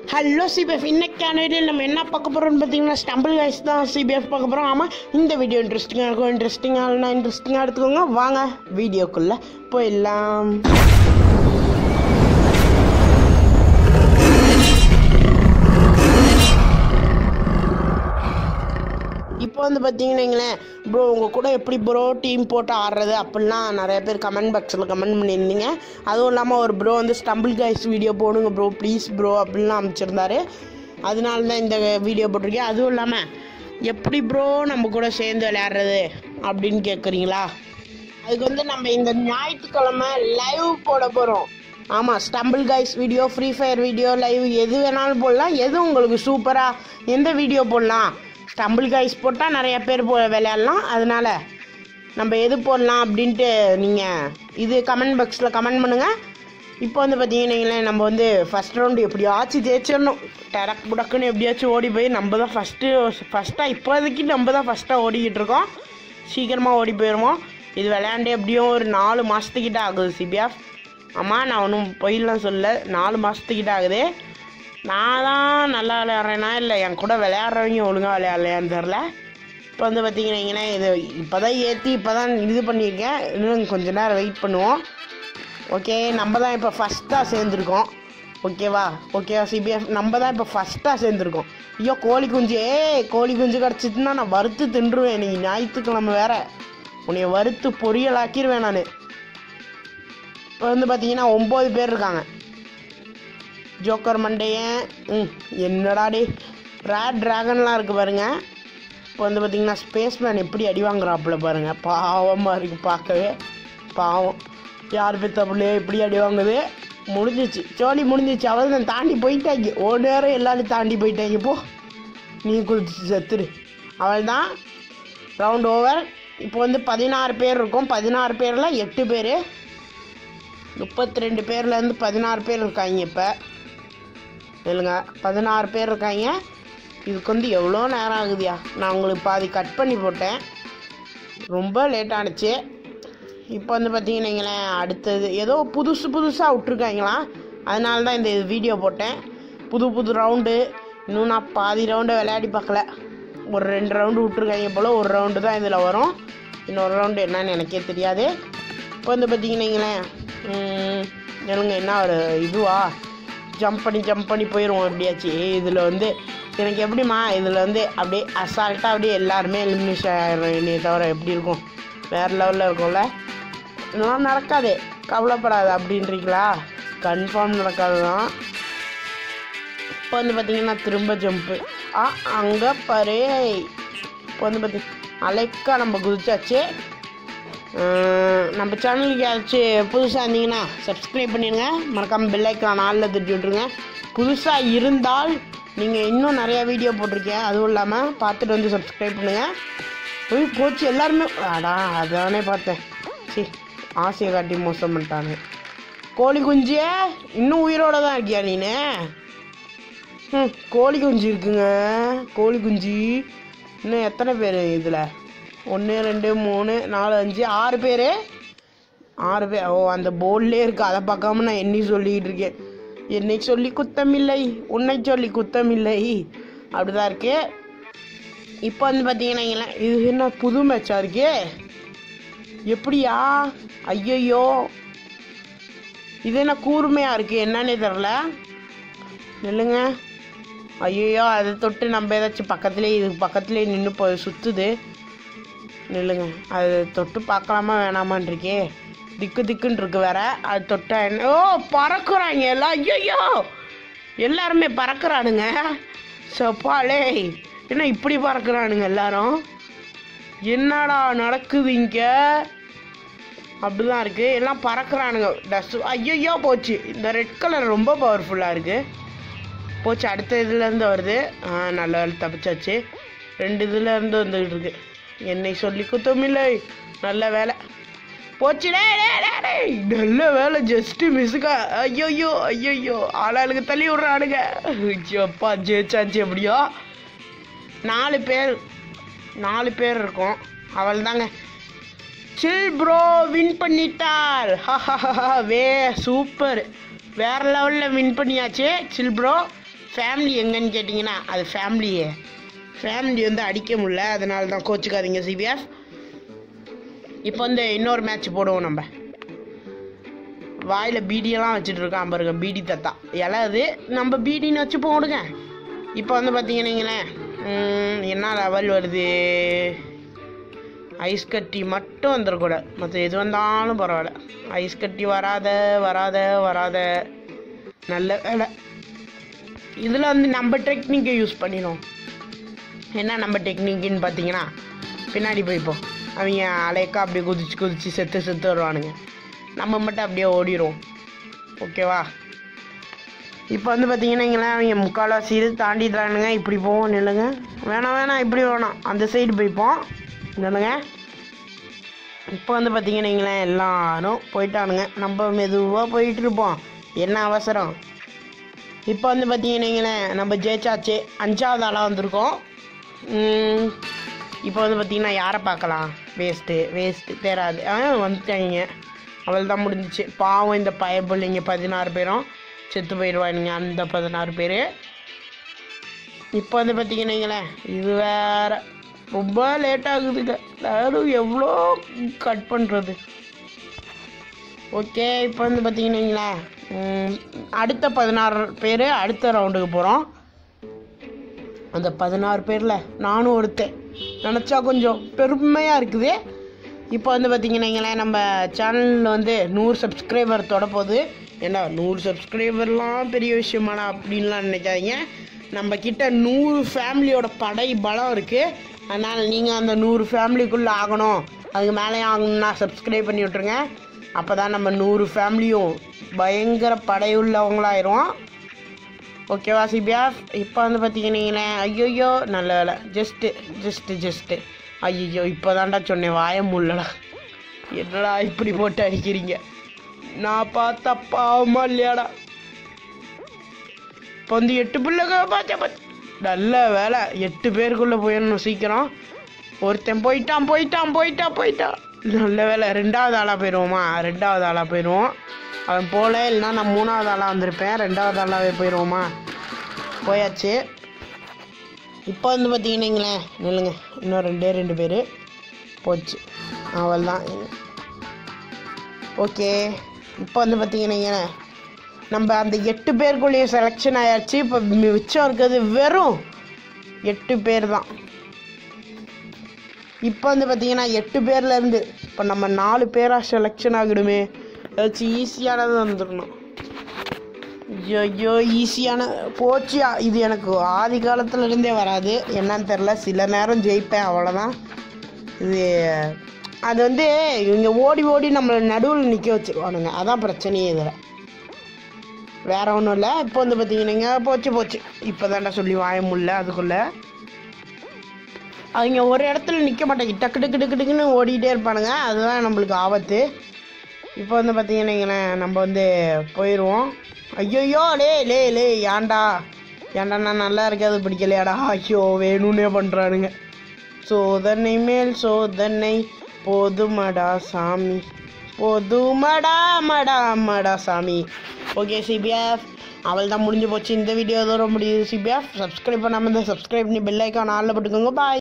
Hello CBF இன்னைக்கான வீடியோவில் நம்ம என்ன பார்க்க போகிறோம்னு பார்த்தீங்கன்னா ஸ்டம்பிள் கைஸ் தான் சிபிஎஃப் பார்க்க போகிறோம் ஆமாம் இந்த வீடியோ இன்ட்ரெஸ்டிங்காக இருக்கும் இன்ட்ரெஸ்டிங்காக இல்லைனா இன்ட்ரெஸ்டிங்காக எடுத்துக்கோங்க வாங்க வீடியோக்குள்ளே போயிடலாம் இப்போ வந்து பார்த்தீங்கன்னா ப்ரோ உங்கள் கூட எப்படி ப்ரோ டீம் போட்டு ஆடுறது அப்படிலாம் நிறைய பேர் கமெண்ட் பாக்ஸில் கமெண்ட் பண்ணியிருந்தீங்க அதுவும் இல்லாமல் ஒரு ப்ரோ வந்து ஸ்டம்பிள் கைஸ் வீடியோ போடுங்க ப்ரோ ப்ளீஸ் ப்ரோ அப்படின்லாம் அமைச்சிருந்தாரு அதனால தான் இந்த வீடியோ போட்டிருக்கேன் அதுவும் இல்லாமல் எப்படி ப்ரோ நம்ம கூட சேர்ந்து விளையாடுறது அப்படின்னு கேட்குறீங்களா அதுக்கு வந்து நம்ம இந்த ஞாயிற்றுக்கிழமை லைவ் போட போகிறோம் ஆமாம் stumble guys video free fire video live எது வேணாலும் போடலாம் எது உங்களுக்கு சூப்பராக எந்த வீடியோ போடலாம் ஸ்டம்பிள் கைஸ் போட்டால் நிறைய பேர் போ விளையாடலாம் அதனால நம்ம எது போடலாம் அப்படின்ட்டு நீங்கள் இது கமெண்ட் பாக்ஸில் கமெண்ட் பண்ணுங்கள் இப்போ வந்து பார்த்தீங்கன்னா நம்ம வந்து ஃபஸ்ட் ரவுண்டு எப்படியாச்சும் ஜெயிச்சிடணும் டடக் புடக்குன்னு எப்படியாச்சும் ஓடி போய் நம்ம தான் ஃபஸ்ட்டு ஃபஸ்ட்டாக இப்போதைக்கு நம்ம தான் ஃபஸ்ட்டாக ஓடிக்கிட்டு இருக்கோம் சீக்கிரமாக ஓடி போயிடுவோம் இது விளையாண்டு எப்படியும் ஒரு நாலு மாதத்துக்கிட்ட ஆகுது சிபிஎஃப் ஆமாம் நான் ஒன்றும் பொய்லாம் சொல்ல நாலு மாதத்துக்கிட்ட ஆகுது நான் தான் நல்லா விளையாடுறேனா இல்லை என் கூட விளையாடுறவங்க ஒழுங்காக விளையாடலையான்னு தெரில இப்போ வந்து பார்த்தீங்கன்னா இது இப்போ தான் ஏற்றி இப்போ தான் இது பண்ணியிருக்கேன் இன்னும் கொஞ்ச நேரம் வெயிட் பண்ணுவோம் ஓகே நம்ம தான் இப்போ ஃபஸ்ட்டாக சேர்ந்துருக்கோம் ஓகேவா ஓகேவா சிபிஎஃப் நம்ம தான் இப்போ ஃபஸ்ட்டாக சேர்ந்துருக்கோம் ஐயோ கோழி குஞ்சு ஏ கோழி குஞ்சு கிடச்சிட்டுனா நான் வறுத்து தின்றுவேன் நீ ஞாயிற்றுக்கிழமை வேற உன்னைய வறுத்து பொரியலாக்கிடுவேன் நான் இப்போ வந்து பார்த்தீங்கன்னா ஒம்பது பேர் இருக்காங்க ஜோக்கர் மண்டையன் ம் என்னடா டே ரேட் ட்ராகன்லாம் இருக்குது பாருங்க இப்போ வந்து பார்த்தீங்கன்னா ஸ்பேஸ் மேன் எப்படி அடி வாங்குறாப்புல பாருங்க பாவமாக இருக்குது பார்க்கவே பாவம் யார் பெத்த பிள்ளையோ இப்படி அடி வாங்குது முடிஞ்சிச்சு சோழி முடிஞ்சிச்சு அவள் தான் தாண்டி போயிட்டாங்க ஒரு நேரம் எல்லாரும் தாண்டி போயிட்டாங்க போ நீ குளிச்சு செத்துரு அவள் தான் ரவுண்ட் ஓவர் இப்போ வந்து பதினாறு பேர் இருக்கும் பதினாறு பேரில் எட்டு பேர் முப்பத்தி ரெண்டு பேர்லேருந்து பதினாறு பேர் இருக்காங்க இப்போ இல்லைங்க பதினாறு பேர் இருக்காங்க இதுக்கு வந்து எவ்வளோ நேரம் ஆகுதுயா நான் உங்களுக்கு பாதி கட் பண்ணி போட்டேன் ரொம்ப லேட் ஆனுச்சு இப்போ வந்து பார்த்தீங்கன்னா அடுத்தது ஏதோ புதுசு புதுசாக விட்ருக்காங்களாம் அதனால தான் இந்த வீடியோ போட்டேன் புது புது ரவுண்டு இன்னும் நான் பாதி ரவுண்டை விளையாடி பார்க்கல ஒரு ரெண்டு ரவுண்டு விட்ருக்காங்க போல் ஒரு ரவுண்டு தான் இதில் வரும் இன்னொரு ரவுண்டு என்னன்னு எனக்கே தெரியாது இப்போ வந்து பார்த்தீங்கன்னா எனக்கு என்ன ஒரு இதுவா ஜம்ப் பண்ணி ஜம்ப் பண்ணி போயிடுவோம் எப்படியாச்சு இதில் வந்து எனக்கு எப்படிம்மா இதில் வந்து அப்படியே அசால்ட்டாக அப்படியே எல்லாருமே எலிமினேஷன் ஆயிடும் என்னைய தவிர எப்படி இருக்கும் வேறு லெவலில் இருக்கும்ல இதெல்லாம் நடக்காது கவலைப்படாது அப்படின்றீங்களா கன்ஃபார்ம் நடக்காது தான் இப்போ வந்து பார்த்தீங்கன்னா திரும்ப ஜம்ப்பு ஆ அங்கே பாரு இப்போ வந்து பார்த்தி அலைக்கா நம்ம குதிச்சாச்சு அஹ் நம்ம சேனலுக்கு யாராச்சும் புதுசாக இருந்தீங்கன்னா சப்ஸ்கிரைப் பண்ணிடுங்க மறக்காமல் பெல் ஐக்கான் ஆளில் தட்டி விட்ருங்க புதுசாக இருந்தால் நீங்கள் இன்னும் நிறையா வீடியோ போட்டிருக்கேன் அதுவும் இல்லாமல் பார்த்துட்டு வந்து சப்ஸ்கிரைப் பண்ணுங்கள் போய் போச்சு எல்லாருமே அடா அதானே பார்த்தேன் சரி ஆசையை காட்டி மோசம் பண்ணிட்டானு கோழி குஞ்சியே இன்னும் உயிரோட தான் இருக்கியா நீனு ம் கோழி குஞ்சு இருக்குங்க கோழி குஞ்சு இன்னும் எத்தனை பேர் இதில் ஒன்று ரெண்டு மூணு நாலு அஞ்சு ஆறு பேர் ஆறு பேர் ஓ அந்த போர்ட்லேயே இருக்கு அதை பார்க்காம நான் எண்ணி சொல்லிக்கிட்டு இருக்கேன் என்னை சொல்லி குத்தமில்லை உன்னை சொல்லி குத்தமில்லை அப்படிதான் இருக்கு இப்போ வந்து பார்த்தீங்கன்னா இது என்ன புது மேட்சா இருக்கு எப்படியா ஐயையோ இது என்ன கூர்மையாக இருக்கு என்னன்னே தெரில நில்லுங்க ஐயோ அதை தொட்டு நம்ம ஏதாச்சும் பக்கத்துலேயே இது பக்கத்துலேயே நின்று போ சுற்றுது நில்லுங்க அது தொட்டு பார்க்கலாமா வேணாமான் இருக்கே திக்கு திக்குன்னு இருக்கு வேற அது தொட்டா என்ன ஓ பறக்குறாங்க எல்லாம் ஐயோ எல்லாருமே பறக்குறானுங்க சப்பாலே என்ன இப்படி பறக்குறானுங்க எல்லாரும் என்னடா நடக்குது இங்கே அப்படிதான் இருக்கு எல்லாம் பறக்குறானுங்க டஸ் ஐயோ போச்சு இந்த ரெட் கலர் ரொம்ப பவர்ஃபுல்லாக இருக்கு போச்சு அடுத்த இதுலேருந்து வருது ஆ நல்ல வேலை தப்பிச்சாச்சு ரெண்டு இதுல இருந்து வந்துகிட்டு இருக்கு என்னை சொல்லி குத்தமில்லை நல்ல வேலை போச்சு டேய், டேய், டேய், டேய். நல்ல வேலை ஜஸ்ட் மிஸ்ஸுக்கா ஐயோயோ ஐயோயோ ஆளாளுக்கு தள்ளி விட்றானுங்க அப்பா ஜெயிச்சாச்சு எப்படியோ நாலு பேர் நாலு பேர் இருக்கோம் அவள் தாங்க சில் ப்ரோ வின் பண்ணிட்டார் வே சூப்பர் வேற லெவலில் வின் பண்ணியாச்சு சில் ப்ரோ ஃபேமிலி எங்கன்னு கேட்டிங்கன்னா அது ஃபேமிலியே ஃபேமிலி வந்து அடிக்க முடியல அதனால தான் கோச்சுக்காதீங்க சிபிஎஃப் இப்போ வந்து இன்னொரு மேட்ச் போடுவோம் நம்ம வாயில் பீடியெல்லாம் வச்சுட்டு இருக்கான் பாருங்க பீடி தத்தா இலை அது நம்ம பீடின்னு வச்சு போடுங்க இப்போ வந்து பார்த்தீங்கன்னீங்களேன் என்ன லெவல் வருது ஐஸ் கட்டி மட்டும் வந்துடக்கூடாது மற்ற எது வந்தாலும் பரவாயில்ல ஐஸ் கட்டி வராத வராத வராத நல்ல வேலை இதில் வந்து நம்ம டெக்னிக்கை யூஸ் பண்ணிடும் என்ன நம்ம டெக்னிக்குன்னு பார்த்தீங்கன்னா பின்னாடி போய்ப்போம் அவங்க அலைக்கா அப்படியே குதிச்சு குதிச்சு செத்து செத்து வருவானுங்க நம்ம மட்டும் அப்படியே ஓடிடுவோம் ஓகேவா இப்போ வந்து பார்த்தீங்கன்னா இங்கெல்லாம் அவங்க முக்கால்வாசி இது தாண்டிடுறானுங்க இப்படி போவோம் நில்லுங்க வேணாம் வேணாம் இப்படி வேணாம் அந்த சைடு போய்ப்போம் நில்லுங்க இப்போ வந்து பார்த்தீங்கன்னா இங்களேன் எல்லாரும் போயிட்டானுங்க நம்ம மெதுவாக போயிட்டு இருப்போம் என்ன அவசரம் இப்போ வந்து பார்த்தீங்கன்னா நம்ம ஜெயிச்சாச்சு அஞ்சாவது ஆளாக வந்திருக்கோம் உம், இப்போ வந்து பார்த்தீங்கன்னா யாரை பார்க்கலாம் வேஸ்ட்டு வேஸ்ட்டு தேராது ஆ வந்துட்டாங்க அவள் தான் முடிஞ்சிச்சு பாவம் இந்த பய பிள்ளைங்க பதினாறு பேரும் செத்து போயிடுவானுங்க அந்த பதினாறு பேர் இப்போ வந்து பார்த்தீங்கன்னா இது வேற ரொம்ப லேட் ஆகுதுங்க யாரும் எவ்வளோ கட் பண்ணுறது ஓகே இப்போ வந்து பார்த்தீங்கன்னா அடுத்த பதினாறு பேர் அடுத்த ரவுண்டுக்கு போகிறோம் அந்த பதினாறு பேரில் நானும் ஒருத்தன் நினச்சா கொஞ்சம் பெருமையாக இருக்குது இப்போ வந்து பார்த்தீங்கன்னா நம்ம சேனலில் வந்து நூறு சப்ஸ்கிரைபர் தொட போகுது ஏன்னா நூறு சப்ஸ்கிரைபர்லாம் பெரிய விஷயமாடா அப்படின்லாம் நினைக்காதீங்க நம்ம கிட்ட நூறு ஃபேமிலியோட படை பலம் இருக்குது அதனால் நீங்கள் அந்த நூறு ஃபேமிலிக்குள்ளே ஆகணும் அதுக்கு மேலே ஆகணும்னா சப்ஸ்கிரைப் பண்ணி விட்ருங்க அப்போ தான் நம்ம நூறு ஃபேமிலியும் பயங்கர படையுள்ளவங்களாயிரும் ஓகேவா சிபிஎஃப் இப்போ வந்து பார்த்தீங்கன்னா ஐயோயோ நல்ல வேலை ஜஸ்ட்டு ஜஸ்ட்டு ஜஸ்ட்டு ஐயோ இப்போ தான்டா சொன்னேன் வாய முள்ளடா என்னடா இப்படி போட்டு அடிக்கிறீங்க நான் பார்த்தா பாவமா இல்லையாடா இப்போ வந்து எட்டு பிள்ளைங்க பார்த்தேன் பார்த்து நல்ல வேலை எட்டு பேருக்குள்ளே போயிடணும் சீக்கிரம் ஒருத்தன் போயிட்டான் போயிட்டான் போயிட்டான் போயிட்டான் நல்ல வேலை ரெண்டாவது ஆளாக போயிடுவோமா ரெண்டாவது ஆளாக போயிடுவோம் அவன் போல இல்லைன்னா நான் மூணாவது ஆளாக வந்திருப்பேன் ரெண்டாவது ஆளாகவே போயிடுவோமா போயாச்சு இப்போ வந்து பார்த்தீங்கன்னீங்களேன் நில்லுங்க இன்னும் ரெண்டே ரெண்டு பேர் போச்சு அவள் தான் ஓகே இப்போ வந்து பார்த்தீங்கன்னீங்களேன் நம்ம அந்த எட்டு பேருக்குள்ளேயும் செலெக்ஷன் ஆயாச்சு இப்போ மிச்சம் இருக்கிறது வெறும் எட்டு பேர் தான் இப்போ வந்து பார்த்தீங்கன்னா எட்டு பேர்லேருந்து இப்போ நம்ம நாலு பேராக செலெக்ஷன் ஆகிடுமே ஏதாச்சும் ஈஸியானது வந்துடணும் ஐயோ ஈஸியான போச்சியா இது எனக்கு ஆதி காலத்துல இருந்தே வராது என்னன்னு தெரில சில நேரம் ஜெயிப்பேன் அவ்வளோதான் இது அது வந்து இவங்க ஓடி ஓடி நம்மளை நடுவில் நிற்க வச்சிருவானுங்க அதான் பிரச்சனையே இதில் வேற ஒன்றும் இல்லை இப்போ வந்து பார்த்தீங்கன்னா போச்சு போச்சு இப்போ தாண்டா சொல்லி வாய முடியல அதுக்குள்ளே அவங்க ஒரு இடத்துல நிற்க மாட்டாங்க டக்கு டக்கு டக்கு டக்குன்னு ஓடிட்டே இருப்பானுங்க அதுதான் நம்மளுக்கு ஆபத்து இப்போ வந்து பார்த்தீங்கன்னா நம்ம வந்து போயிடுவோம் ஐயோயோ லே லே லே ஏன்டா ஏன்டா நான் நல்லா இருக்காது பிடிக்கலையாடா ஐயோ வேணும்னே பண்ணுறானுங்க சோதனை மேல் சோதனை போதுமடா சாமி போதுமடா மடா மடா சாமி ஓகே சிபிஎஃப் அவள் தான் முடிஞ்சு போச்சு இந்த வீடியோ இதோட முடியுது சிபிஎஃப் சப்ஸ்கிரைப் பண்ணாமல் இருந்தால் சப்ஸ்கிரைப் பண்ணி பெல் ஐக்கான் ஆளில் போட்டுக்கோங்க பாய்